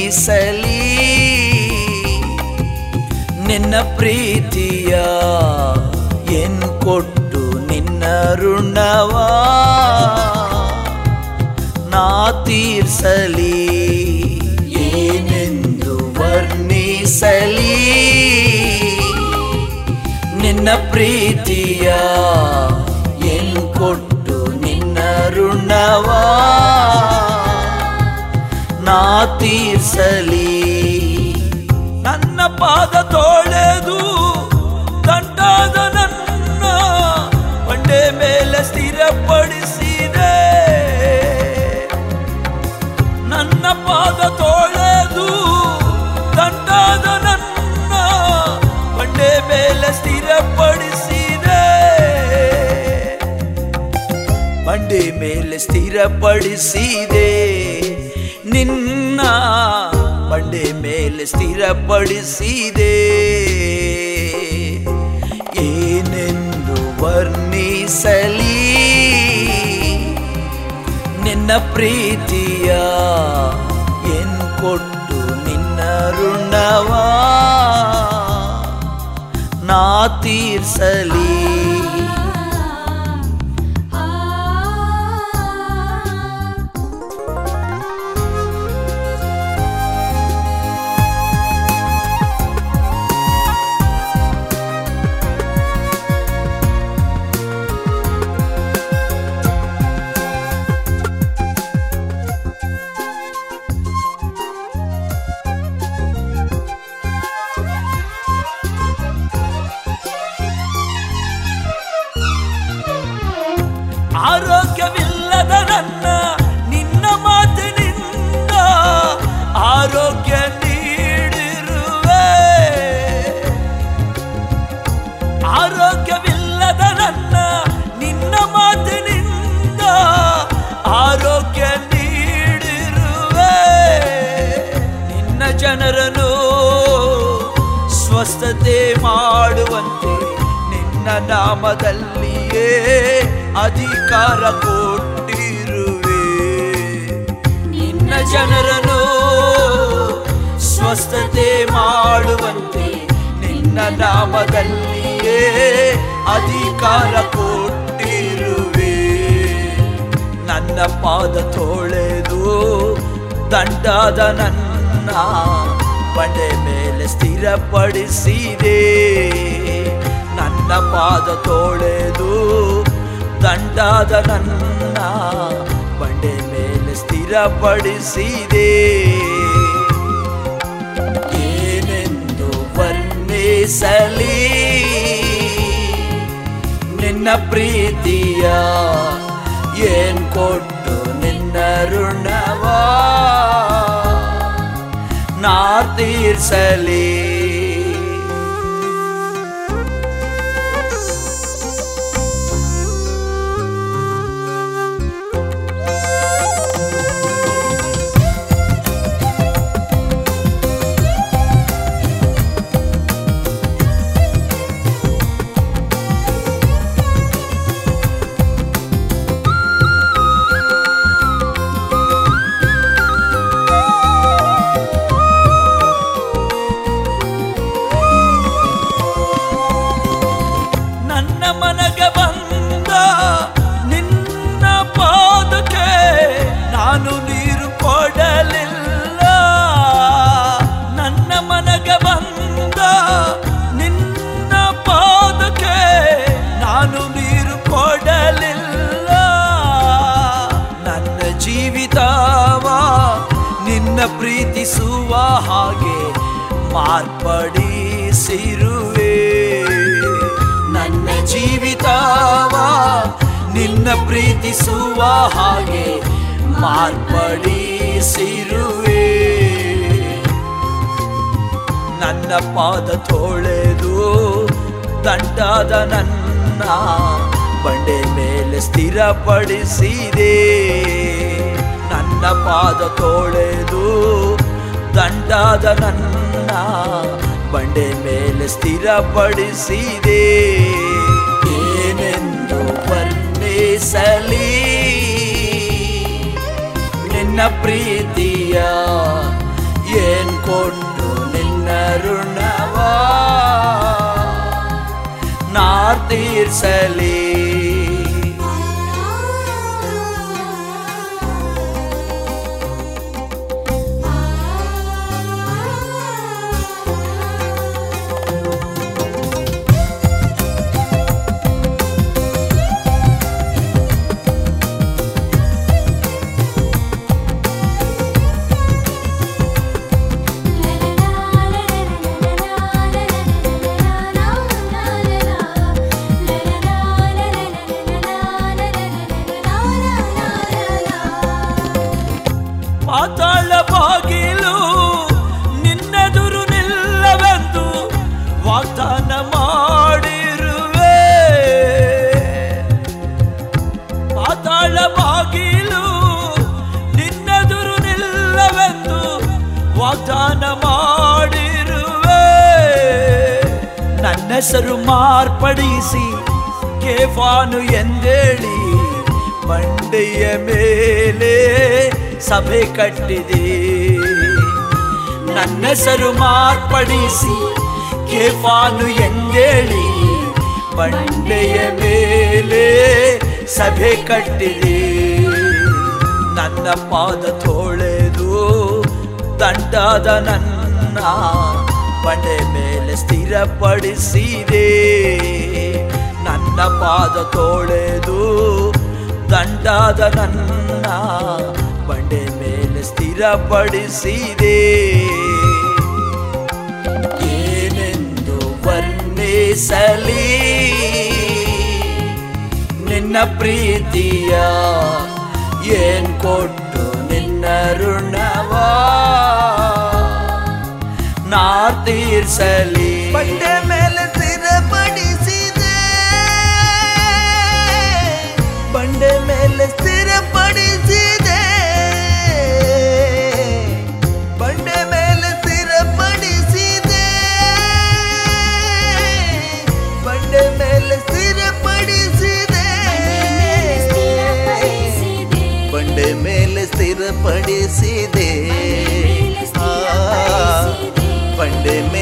ವರ್ಣಿಸಲಿ ನಿನ್ನ ಪ್ರೀತಿಯ ಏನ್ ಕೊಟ್ಟು ನಿನ್ನ ಋಣವಾ ನಾ ತೀರ್ಸಲಿ ಏನೆಂದು ವರ್ಣಿಸಲಿ ನಿನ್ನ ಪ್ರೀತಿಯ ಏನ್ ಕೊಟ್ಟು ನಿನ್ನ ಋಣವಾ ನಾ ತೀರ್ಸಲಿ ನನ್ನ ಪಾದ ತೊಳೆದು ದಂಡಾದ ನನ್ನ ಬಂಡೆ ಮೇಲೆ ಸ್ಥಿರಪಡಿಸಿದೆ ನನ್ನ ಪಾದ ತೊಳೆದು ದಂಡಾದ ನನ್ನ ಬಂಡೆ ಮೇಲೆ ಸ್ಥಿರಪಡಿಸಿದೆ ಬಂಡೆ ಮೇಲೆ ಸ್ಥಿರಪಡಿಸಿದೆ ನಿನ್ನ ಬಂಡೆ ಮೇಲೆ ಸ್ಥಿರಪಡಿಸಿದೆ ಏನೆಂದು ವರ್ಣಿಸಲಿ ನಿನ್ನ ಪ್ರೀತಿಯ ಏನ್ ಕೊಟ್ಟು ನಿನ್ನ ಋಣವಾ ನಾ ತೀರ್ಸಲಿ ಆರೋಗ್ಯವಿಲ್ಲದ ನನ್ನ ನಿನ್ನ ಮಾತಿನಿಂದ ಆರೋಗ್ಯ ನೀಡಿರುವೆ ಆರೋಗ್ಯವಿಲ್ಲದ ನನ್ನ ನಿನ್ನ ಮಾತಿನಿಂದ ಆರೋಗ್ಯ ನೀಡಿರುವೆ ನಿನ್ನ ಜನರನ್ನು ಸ್ವಸ್ಥತೆ ಮಾಡುವಂತೆ ನಿನ್ನ ನಾಮದಲ್ಲಿಯೇ ಅಧಿಕಾರ ಕೊಟ್ಟಿರುವೆ ನಿನ್ನ ಜನರನ್ನು ಸ್ವಸ್ಥತೆ ಮಾಡುವಂತೆ ನಿನ್ನ ನಾಮದಲ್ಲಿಯೇ ಅಧಿಕಾರ ಕೊಟ್ಟಿರುವೆ ನನ್ನ ಪಾದ ತೊಳೆದು ದಂಡಾದ ನನ್ನ ಬಂಡೆ ಮೇಲೆ ಸ್ಥಿರಪಡಿಸಿದೆ ನನ್ನ ಪಾದ ತೊಳೆದು ದಂಡಾದ ನನ್ನ ಬಂಡೆ ಮೇಲೆ ಸ್ಥಿರಪಡಿಸಿದೆ ಏನೆಂದು ವರ್ಣಿಸಲಿ ನಿನ್ನ ಪ್ರೀತಿಯ ಏನ್ ಕೊಟ್ಟು ನಿನ್ನ ಋಣವಾ ನಾ ತೀರ್ಸಲಿ ನನ್ನ ಮನಗೆ ಬಂದ ನಿನ್ನ ಪಾದಕ್ಕೆ ನಾನು ನೀರು ಕೊಡಲಿಲ್ಲ ನನ್ನ ಮನಗೆ ಬಂದ ನಿನ್ನ ಪಾದಕ್ಕೆ ನಾನು ನೀರು ಕೊಡಲಿಲ್ಲ ನನ್ನ ಜೀವಿತವ ನಿನ್ನ ಪ್ರೀತಿಸುವ ಹಾಗೆ ಮಾರ್ಪಡಿಸಿರುವೆ ನನ್ನ ಜೀವಿತವ ನಿನ್ನ ಪ್ರೀತಿಸುವ ಹಾಗೆ ಮಾರ್ಪಡಿಸಿರುವೆ ನನ್ನ ಪಾದ ತೊಳೆದು ದಂಡಾದ ನನ್ನ ಬಂಡೆ ಮೇಲೆ ಸ್ಥಿರಪಡಿಸಿದೆ ನನ್ನ ಪಾದ ತೊಳೆದು ದಂಡಾದ ನನ್ನ ಬಂಡೆ ಮೇಲೆ ಸ್ಥಿರಪಡಿಸಿದೆ ಏನೆಂದು ವರ್ಣಿಸಲಿ ನಿನ್ನ ಪ್ರೀತಿಯ ಏನ್ ಕೊಟ್ಟು ನಿನ್ನ ಋಣವ ನಾ ತೀರ್ಸಲಿ ಪಾತಾಳ ಬಾಗಿಲು ನಿನ್ನೆದುರು ನಿಲ್ಲವೆಂದು ವಾಗ್ದಾನ ಮಾಡಿರುವೆ ಪಾತಾಳ ಬಾಗಿಲು ನಿನ್ನೆದುರು ನಿಲ್ಲವೆಂದು ವಾಗ್ದಾನ ಮಾಡಿರುವೆ ನನ್ನ ಹೆಸರು ಮಾರ್ಪಡಿಸಿ ಕೇಫಾನು ಎಂದೇಳಿ ಬಂಡೆಯ ಮೇಲೆ ಸಭೆ ಕಟ್ಟಿದೆ ನನ್ನ ಹೆಸರು ಮಾರ್ಪಡಿಸಿ ಕೇಫಾನು ಎಂದೇಳಿ ಬಂಡೆಯ ಮೇಲೆ ಸಭೆ ಕಟ್ಟಿದೆ ನನ್ನ ಪಾದ ತೋಳೆದು ದಂಡಾದ ನನ್ನ ಬಂಡೆ ಮೇಲೆ ಸ್ಥಿರಪಡಿಸಿದೆ ನನ್ನ ಪಾದ ತೋಳೆದು ದಂಡಾದ ನನ್ನ ಬಂಡೆ ಮೇಲೆ ಸ್ಥಿರಪಡಿಸಿದೆ ಏನೆಂದು ವರ್ಣಿಸಲಿ ನಿನ್ನ ಪ್ರೀತಿಯ ಏನ್ ಕೊಟ್ಟು ನಿನ್ನ ಋಣವ ನಾ ತೀರ್ಸಲಿ ಬಂಡೆ ಮೇಲೆ ಸ್ಥಿರಪಡಿಸಿದೆ ಬಂಡೆ ಮೇಲೆ ಸ್ಥಿರಪಡಿಸಿದೆ ಬಂಡೆ ಮೇಲೆ ಸ್ಥಿರಪಡಿಸಿದೆ ಬಂಡೆ ಮೇಲೆ ಸ್ಥಿರಪಡಿಸಿದೆ ಬಂಡೆ ಮೇಲೆ ಸ್ಥಿರಪಡಿಸಿದೆ ಆ, ಬಂಡೆ